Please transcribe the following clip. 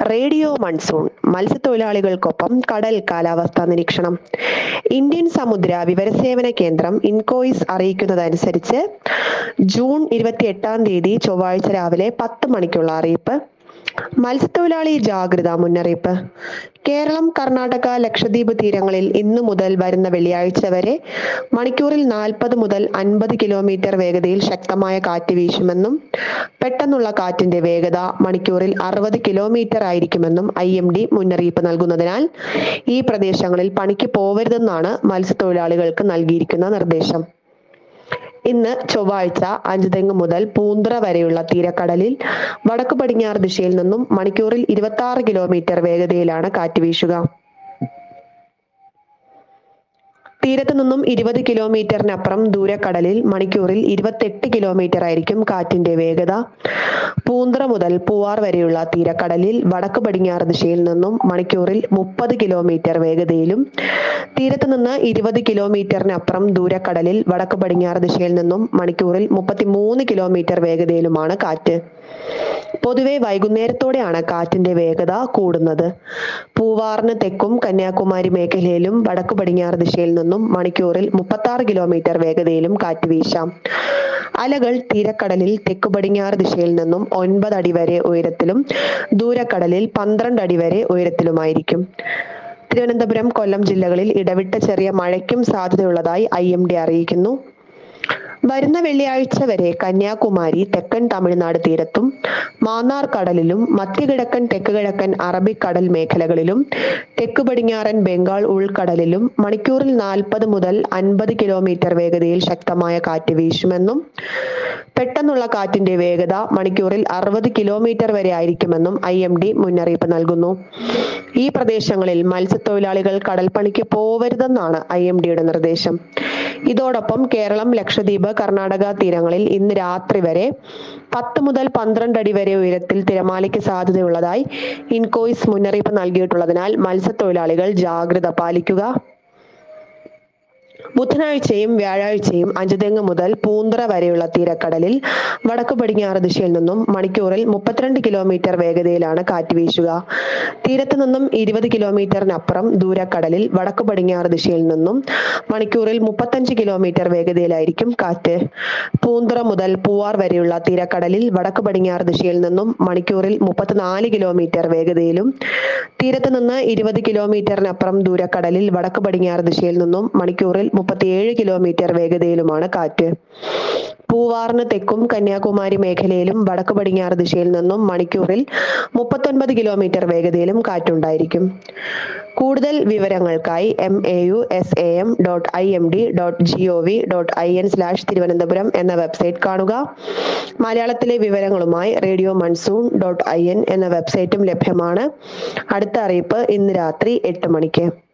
radio monsoon മത്സ്യത്തൊഴിലാളികൾക്കൊപ്പം കടൽ കാലാവസ്ഥാ നിരീക്ഷണം ഇന്ത്യൻ സമുദ്ര വിവരസേവന കേന്ദ്രം ഇൻകോയിസ് അറിയിക്കുന്നതനുസരിച്ച് ജൂൺ ഇരുപത്തി എട്ടാം തീയതി ചൊവ്വാഴ്ച രാവിലെ പത്ത് മണിക്കുള്ള അറിയിപ്പ് മത്സ്യത്തൊഴിലാളി ജാഗ്രതാ മുന്നറിയിപ്പ് കേരളം കർണാടക ലക്ഷദ്വീപ് തീരങ്ങളിൽ ഇന്നു മുതൽ വരുന്ന വെള്ളിയാഴ്ച വരെ മണിക്കൂറിൽ നാൽപ്പത് മുതൽ അൻപത് കിലോമീറ്റർ വേഗതയിൽ ശക്തമായ കാറ്റ് വീശുമെന്നും പെട്ടെന്നുള്ള കാറ്റിന്റെ വേഗത മണിക്കൂറിൽ അറുപത് കിലോമീറ്റർ ആയിരിക്കുമെന്നും ഐ എം ഡി മുന്നറിയിപ്പ് നൽകുന്നതിനാൽ ഈ പ്രദേശങ്ങളിൽ പണിക്ക് പോവരുതെന്നാണ് മത്സ്യത്തൊഴിലാളികൾക്ക് നൽകിയിരിക്കുന്ന നിർദ്ദേശം ഇന്ന് ചൊവ്വാഴ്ച അഞ്ചുതെങ്ങ് മുതൽ പൂന്തുറ വരെയുള്ള തീരക്കടലിൽ വടക്ക് പടിഞ്ഞാറ് ദിശയിൽ നിന്നും മണിക്കൂറിൽ ഇരുപത്തി ആറ് കിലോമീറ്റർ വേഗതയിലാണ് കാറ്റ് വീശുക തീരത്ത് നിന്നും ഇരുപത് കിലോമീറ്ററിനപ്പുറം ദൂരക്കടലിൽ മണിക്കൂറിൽ ഇരുപത്തെട്ട് കിലോമീറ്റർ ആയിരിക്കും കാറ്റിന്റെ വേഗത പൂന്തറ മുതൽ പൂവാർ വരെയുള്ള തീരക്കടലിൽ വടക്ക് പടിഞ്ഞാറ് ദിശയിൽ നിന്നും മണിക്കൂറിൽ മുപ്പത് കിലോമീറ്റർ വേഗതയിലും തീരത്ത് നിന്ന് ഇരുപത് കിലോമീറ്ററിനപ്പുറം ദൂരക്കടലിൽ വടക്ക് പടിഞ്ഞാറ് ദിശയിൽ നിന്നും മണിക്കൂറിൽ മുപ്പത്തിമൂന്ന് കിലോമീറ്റർ വേഗതയിലുമാണ് കാറ്റ് പൊതുവെ വൈകുന്നേരത്തോടെയാണ് കാറ്റിന്റെ വേഗത കൂടുന്നത് പൂവാറിന് തെക്കും കന്യാകുമാരി മേഖലയിലും വടക്ക് പടിഞ്ഞാറ് ദിശയിൽ നിന്നും മണിക്കൂറിൽ മുപ്പത്തി ആറ് കിലോമീറ്റർ വേഗതയിലും കാറ്റ് വീശാം അലകൾ തീരക്കടലിൽ തെക്ക് പടിഞ്ഞാറ് ദിശയിൽ നിന്നും ഒൻപത് അടി വരെ ഉയരത്തിലും ദൂരക്കടലിൽ പന്ത്രണ്ട് അടി വരെ ഉയരത്തിലുമായിരിക്കും തിരുവനന്തപുരം കൊല്ലം ജില്ലകളിൽ ഇടവിട്ട ചെറിയ മഴയ്ക്കും സാധ്യതയുള്ളതായി ഐ എം ഡി അറിയിക്കുന്നു വരുന്ന വെള്ളിയാഴ്ച വരെ കന്യാകുമാരി തെക്കൻ തമിഴ്നാട് തീരത്തും മാന്നാർ കടലിലും മധ്യകിഴക്കൻ തെക്ക് കിഴക്കൻ അറബിക്കടൽ മേഖലകളിലും തെക്ക് പടിഞ്ഞാറൻ ബംഗാൾ ഉൾക്കടലിലും മണിക്കൂറിൽ നാൽപ്പത് മുതൽ അൻപത് കിലോമീറ്റർ വേഗതയിൽ ശക്തമായ കാറ്റ് വീശുമെന്നും പെട്ടെന്നുള്ള കാറ്റിന്റെ വേഗത മണിക്കൂറിൽ അറുപത് കിലോമീറ്റർ വരെ ആയിരിക്കുമെന്നും ഐ എം ഡി മുന്നറിയിപ്പ് നൽകുന്നു ഈ പ്രദേശങ്ങളിൽ മത്സ്യത്തൊഴിലാളികൾ കടൽപ്പണിക്ക് പോവരുതെന്നാണ് ഐ എം ഡിയുടെ നിർദ്ദേശം ഇതോടൊപ്പം കേരളം ലക്ഷദ്വീപ് കർണാടക തീരങ്ങളിൽ ഇന്ന് രാത്രി വരെ പത്ത് മുതൽ പന്ത്രണ്ട് അടി വരെ ഉയരത്തിൽ തിരമാലയ്ക്ക് സാധ്യതയുള്ളതായി ഇൻകോയിസ് മുന്നറിയിപ്പ് നൽകിയിട്ടുള്ളതിനാൽ മത്സ്യത്തൊഴിലാളികൾ ജാഗ്രത പാലിക്കുക ബുധനാഴ്ചയും വ്യാഴാഴ്ചയും അഞ്ചുതെങ്ങ് മുതൽ പൂന്തറ വരെയുള്ള തീരക്കടലിൽ വടക്ക് പടിഞ്ഞാറ് ദിശയിൽ നിന്നും മണിക്കൂറിൽ മുപ്പത്തിരണ്ട് കിലോമീറ്റർ വേഗതയിലാണ് കാറ്റ് വീശുക തീരത്ത് നിന്നും ഇരുപത് കിലോമീറ്ററിനപ്പുറം ദൂരക്കടലിൽ വടക്ക് പടിഞ്ഞാറ് ദിശയിൽ നിന്നും മണിക്കൂറിൽ മുപ്പത്തഞ്ച് കിലോമീറ്റർ വേഗതയിലായിരിക്കും കാറ്റ് പൂന്തറ മുതൽ പൂവാർ വരെയുള്ള തീരക്കടലിൽ വടക്ക് പടിഞ്ഞാറ് ദിശയിൽ നിന്നും മണിക്കൂറിൽ മുപ്പത്തിനാല് കിലോമീറ്റർ വേഗതയിലും തീരത്ത് നിന്ന് ഇരുപത് കിലോമീറ്ററിനപ്പുറം ദൂരക്കടലിൽ വടക്ക് പടിഞ്ഞാറ് ദിശയിൽ നിന്നും മണിക്കൂറിൽ മുപ്പത്തിയേഴ് കിലോമീറ്റർ വേഗതയിലുമാണ് കാറ്റ് പൂവാറിന് തെക്കും കന്യാകുമാരി മേഖലയിലും വടക്ക് പടിഞ്ഞാറ് ദിശയിൽ നിന്നും മണിക്കൂറിൽ മുപ്പത്തൊൻപത് കിലോമീറ്റർ വേഗതയിലും കാറ്റുണ്ടായിരിക്കും കൂടുതൽ വിവരങ്ങൾക്കായി M A U S A M dot I M D dot G O V dot I N slash Thiruvananthapuram എന്ന വെബ്സൈറ്റ് കാണുക മലയാളത്തിലെ വിവരങ്ങളുമായി radio monsoon dot I N എന്ന വെബ്സൈറ്റും ലഭ്യമാണ് അടുത്ത അറിയിപ്പ് ഇന്ന് രാത്രി എട്ട് മണിക്ക്